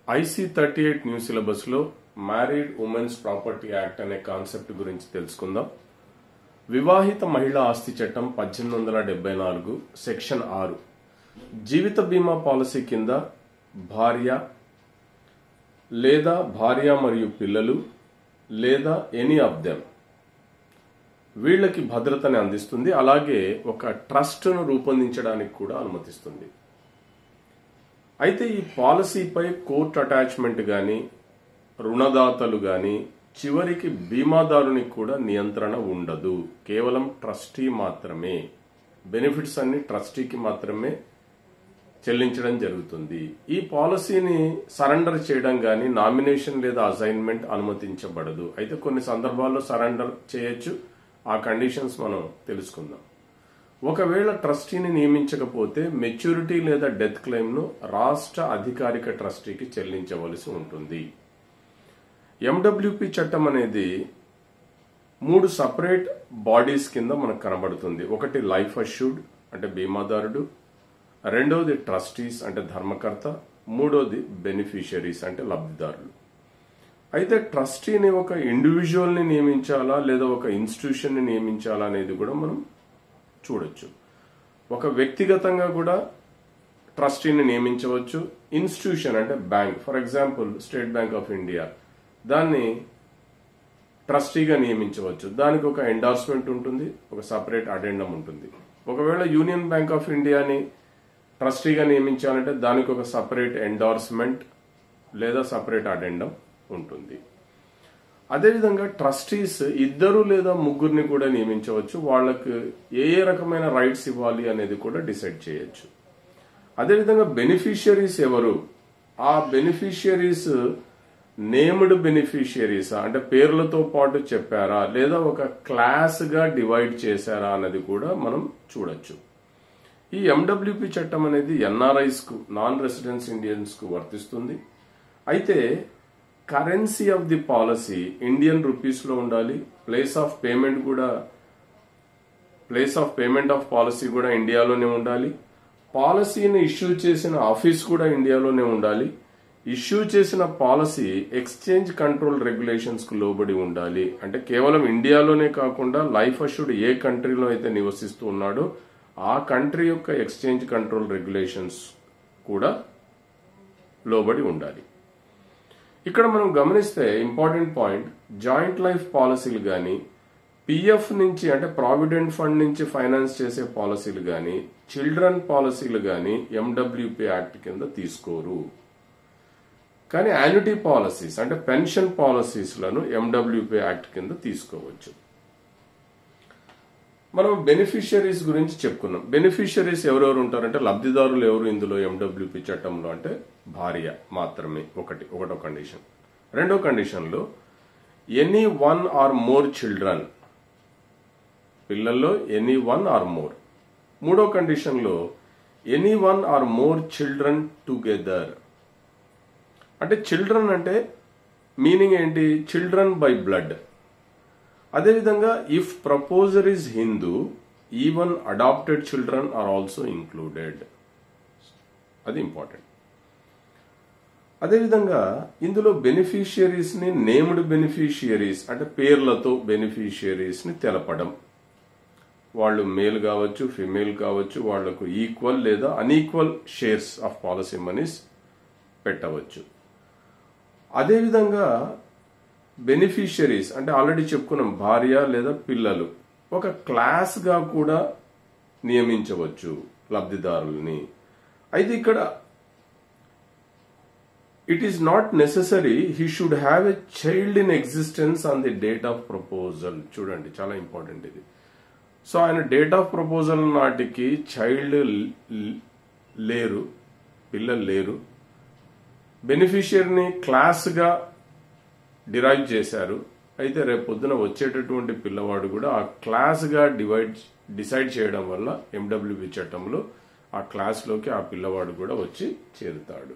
IC thirty eight new syllabus లో married women's property act అనే concept గురించి తెలుసుకుందాం వివాహిత మహిళా ఆస్తి చట్టం పద్దెనిమిది వందల డెబ్బై నాలుగు సెక్షన్ ఆరు జీవిత బీమా పాలసీ కింద భార్య లేదా భార్య మరియు పిల్లలు లేదా ఎనీ ఆఫ్ దెమ్ వీళ్ళకి భద్రతని అందిస్తుంది అలాగే ఒక ట్రస్ట్ను రూపొందించడానికి కూడా అనుమతిస్తుంది అయితే ఈ పాలసీపై కోర్ట్ అటాచ్మెంట్ కానీ రుణదాతలు కానీ చివరికి బీమాదారునికి కూడా నియంత్రణ ఉండదు కేవలం ట్రస్టీ మాత్రమే బెనిఫిట్స్ అన్ని ట్రస్టీకి మాత్రమే చెల్లించడం జరుగుతుంది ఈ పాలసీని సరెండర్ చేయడం కానీ నామినేషన్ లేదా అసైన్మెంట్ అనుమతించబడదు అయితే కొన్ని సందర్భాల్లో సరెండర్ చేయొచ్చు ఆ కండిషన్స్ మనం తెలుసుకుందాం ఒకవేళ ట్రస్టీని నియమించకపోతే మెచ్యూరిటీ లేదా డెత్ క్లెయిమ్ను రాష్ట్ర అధికారిక ట్రస్టీకి చెల్లించవలసి ఉంటుంది ఎండబ్ల్యూపి చట్టం అనేది మూడు సపరేట్ బాడీస్ కింద మనకు కనబడుతుంది ఒకటి లైఫ్ అష్యూర్డ్ అంటే బీమాదారుడు రెండవది ట్రస్టీస్ అంటే ధర్మకర్త మూడోది బెనిఫిషియరీస్ అంటే లబ్ధిదారులు అయితే ట్రస్టీని ఒక ఇండివిజువల్ని నియమించాలా లేదా ఒక ఇన్స్టిట్యూషన్ని నియమించాలా అనేది కూడా మనం చూడొచ్చు ఒక వ్యక్తిగతంగా కూడా ట్రస్టీని నియమించవచ్చు ఇన్స్టిట్యూషన్ అంటే bank for example State Bank of India దాన్ని ట్రస్టీగా నియమించవచ్చు దానికి ఒక ఎండార్స్మెంట్ ఉంటుంది ఒక సపరేట్ అడెండం ఉంటుంది ఒకవేళ యూనియన్ బ్యాంక్ ఆఫ్ ఇండియాని ట్రస్టీగా నియమించాలంటే దానికి ఒక సపరేట్ ఎండార్స్మెంట్ లేదా సపరేట్ అడెండం ఉంటుంది అదేవిధంగా ట్రస్టీస్ ఇద్దరు లేదా ముగ్గురిని కూడా నియమించవచ్చు వాళ్ళకు ఏ ఏ రకమైన రైట్స్ ఇవ్వాలి అనేది కూడా డిసైడ్ చేయొచ్చు అదేవిధంగా బెనిఫిషియరీస్ ఎవరు ఆ బెనిఫిషియరీస్ నేమ్డ్ బెనిఫిషియరీసా అంటే పేర్లతో పాటు చెప్పారా లేదా ఒక క్లాస్ గా డివైడ్ చేశారా అన్నది కూడా మనం చూడొచ్చు ఈ ఎండబ్ల్యూపి చట్టం అనేది ఎన్ఆర్ఐస్ కు నాన్ రెసిడెన్స్ ఇండియన్స్ కు వర్తిస్తుంది అయితే currency of the policy Indian rupees లో ఉండాలి ప్లేస్ ఆఫ్ పేమెంట్ కూడా place of payment of policy కూడా ఇండియాలోనే ఉండాలి పాలసీని ఇష్యూ చేసిన ఆఫీస్ కూడా ఇండియాలోనే ఉండాలి ఇష్యూ చేసిన పాలసీ ఎక్స్చేంజ్ కంట్రోల్ రెగ్యులేషన్స్ కు లోబడి ఉండాలి అంటే కేవలం ఇండియాలోనే కాకుండా లైఫ్ అష్యూర్డ్ ఏ కంట్రీలో అయితే నివసిస్తూ ఉన్నాడో ఆ కంట్రీ యొక్క ఎక్స్చేంజ్ కంట్రోల్ రెగ్యులేషన్స్ కూడా లోబడి ఉండాలి ఇక్కడ మనం గమనిస్తే ఇంపార్టెంట్ పాయింట్ జాయింట్ లైఫ్ పాలసీలు కానీ పిఎఫ్ నుంచి అంటే ప్రావిడెంట్ ఫండ్ నుంచి ఫైనాన్స్ చేసే పాలసీలు కానీ చిల్డ్రన్ పాలసీలు కానీ ఎండబ్ల్యూపీ యాక్ట్ కింద తీసుకోరు కానీ యాన్యుటీ పాలసీస్ అంటే పెన్షన్ పాలసీస్లను ఎండబ్ల్యూపీ యాక్ట్ కింద తీసుకోవచ్చు మనం బెనిఫిషియరీస్ గురించి చెప్పుకున్నాం బెనిఫిషియరీస్ ఎవరెవరు ఉంటారంటే లబ్ధిదారులు ఎవరు ఇందులో ఎండబ్ల్యూపీ చట్టంలో అంటే భార్య మాత్రమే ఒకటి ఒకటో కండిషన్ రెండో కండిషన్లో any one or more children పిల్లల్లో ఎనీ వన్ ఆర్ మోర్ మూడో కండిషన్లో any one or more children together అంటే చిల్డ్రన్ అంటే మీనింగ్ ఏంటి చిల్డ్రన్ బై బ్లడ్ అదేవిధంగా if proposer is Hindu even adopted children are also included అది ఇంపార్టెంట్ అదేవిధంగా ఇందులో బెనిఫిషియరీస్ ని నేమ్డ్ బెనిఫిషియరీస్ అంటే పేర్లతో బెనిఫిషియరీస్ ని తెలపడం వాళ్ళు మేల్ కావచ్చు ఫిమేల్ కావచ్చు వాళ్లకు ఈక్వల్ లేదా unequal shares of policy monies పెట్టవచ్చు అదేవిధంగా బెనిఫిషియరీస్ అంటే ఆల్రెడీ చెప్పుకున్నాం భార్య లేదా పిల్లలు ఒక క్లాస్గా కూడా నియమించవచ్చు లబ్ధిదారుల్ని అయితే ఇక్కడ it is not necessary he should have a child in existence on the date of proposal చూడండి చాలా ఇంపార్టెంట్ ఇది సో ఆయన డేట్ ఆఫ్ ప్రపోజల్ నాటికి చైల్డ్ లేరు పిల్లలు లేరు బెనిఫిషియర్ని క్లాస్గా డిరైవ్ చేశారు అయితే రేపు పొద్దున వచ్చేటటువంటి పిల్లవాడు కూడా ఆ క్లాస్గా డివైడ్ డిసైడ్ చేయడం వల్ల ఎండబ్ల్యూబి చట్టంలో ఆ క్లాస్లోకి ఆ పిల్లవాడు కూడా వచ్చి చేరుతాడు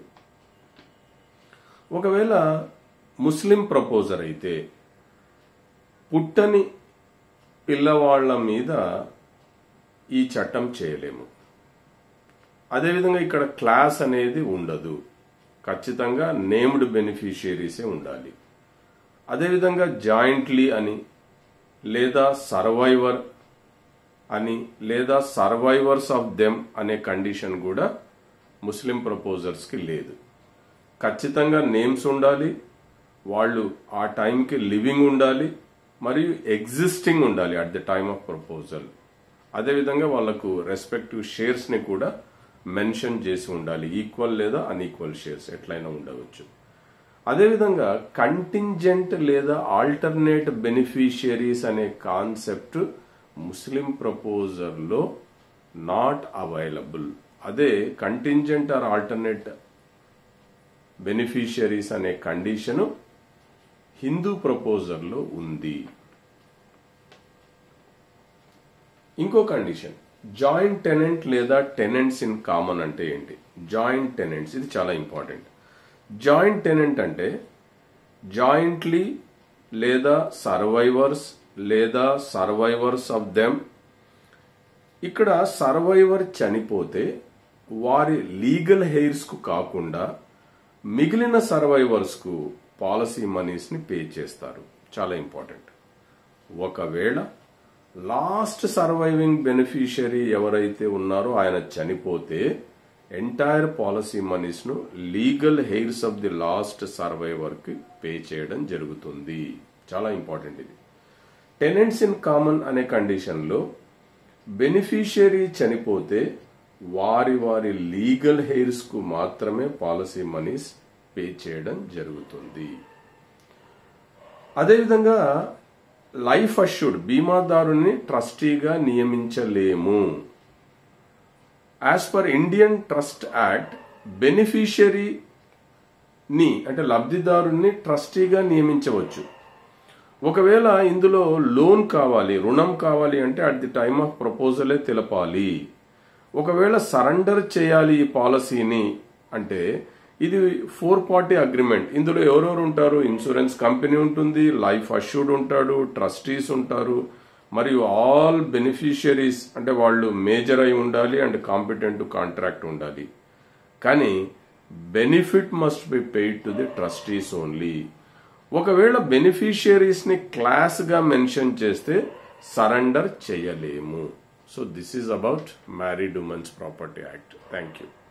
ఒకవేళ ముస్లిం ప్రపోజర్ అయితే పుట్టని పిల్లవాళ్ల మీద ఈ చట్టం చేయలేము అదేవిధంగా ఇక్కడ క్లాస్ అనేది ఉండదు ఖచ్చితంగా నేమ్డ్ బెనిఫిషియరీసే ఉండాలి అదేవిధంగా జాయింట్లీ అని లేదా సర్వైవర్ అని లేదా సర్వైవర్స్ ఆఫ్ దెమ్ అనే కండిషన్ కూడా ముస్లిం ప్రపోజర్స్కి లేదు ఖచ్చితంగా నేమ్స్ ఉండాలి వాళ్ళు ఆ టైంకి లివింగ్ ఉండాలి మరియు ఎగ్జిస్టింగ్ ఉండాలి at the time of proposal అదేవిధంగా వాళ్లకు రెస్పెక్టివ్ షేర్స్ని కూడా మెన్షన్ చేసి ఉండాలి ఈక్వల్ లేదా అన్ఈక్వల్ షేర్స్ ఎట్లయినా ఉండవచ్చు అదేవిధంగా కంటింజెంట్ లేదా ఆల్టర్నేట్ బెనిఫిషియరీస్ అనే కాన్సెప్ట్ ముస్లిం ప్రపోజల్లో నాట్ అవైలబుల్ అదే కంటింజెంట్ ఆర్ ఆల్టర్నేట్ బెనిఫిషియరీస్ అనే కండిషను హిందూ ప్రపోజల్లో ఉంది ఇంకో కండిషన్ జాయింట్ టెనెంట్ లేదా టెనెంట్స్ ఇన్ కామన్ అంటే ఏంటి జాయింట్ టెనెంట్స్ ఇది చాలా ఇంపార్టెంట్ జాయింట్ టెనెంట్ అంటే జాయింట్లీ లేదా సర్వైవర్స్ లేదా సర్వైవర్స్ ఆఫ్ దెమ్ ఇక్కడ సర్వైవర్ చనిపోతే వారి లీగల్ హెయిర్స్కు కాకుండా మిగిలిన సర్వైవర్స్కు పాలసీ మనీస్ని పే చేస్తారు చాలా ఇంపార్టెంట్ ఒకవేళ లాస్ట్ సర్వైవింగ్ బెనిఫిషియరీ ఎవరైతే ఉన్నారో ఆయన చనిపోతే ఎంటైర్ పాలసీ మనీస్ను legal heirs of the last సర్వైవర్కి పే చేయడం జరుగుతుంది చాలా ఇంపార్టెంట్ ఇది టెనెంట్స్ ఇన్ కామన్ అనే కండిషన్లో బెనిఫిషియరీ చనిపోతే వారి వారి లీగల్ హెయిర్స్కు మాత్రమే పాలసీ మనీస్ పే చేయడం జరుగుతుంది అదేవిధంగా లైఫ్ అష్యూర్డ్ బీమాదారుని ట్రస్టీగా నియమించలేము as per Indian trust act బెనిఫిషియరీని అంటే లబ్ధిదారుని ట్రస్టీగా నియమించవచ్చు ఒకవేళ ఇందులో లోన్ కావాలి రుణం కావాలి అంటే అట్ ది టైమ్ ఆఫ్ ప్రపోజలే తెలపాలి ఒకవేళ సరెండర్ చేయాలి ఈ పాలసీని అంటే ఇది ఫోర్ పార్టీ అగ్రిమెంట్ ఇందులో ఎవరెవరు ఉంటారు ఇన్సూరెన్స్ కంపెనీ ఉంటుంది లైఫ్ అష్యూర్డ్ ఉంటాడు ట్రస్టీస్ ఉంటారు మరియు ఆల్ బెనిఫిషియరీస్ అంటే వాళ్ళు మేజర్ అయి ఉండాలి అండ్ కాంపిటెంట్ కాంట్రాక్ట్ ఉండాలి కానీ benefit must be paid to the trustees only ఒకవేళ బెనిఫిషియరీస్ని క్లాస్గా మెన్షన్ చేస్తే సరెండర్ చేయలేము so this is about married women's property act thank you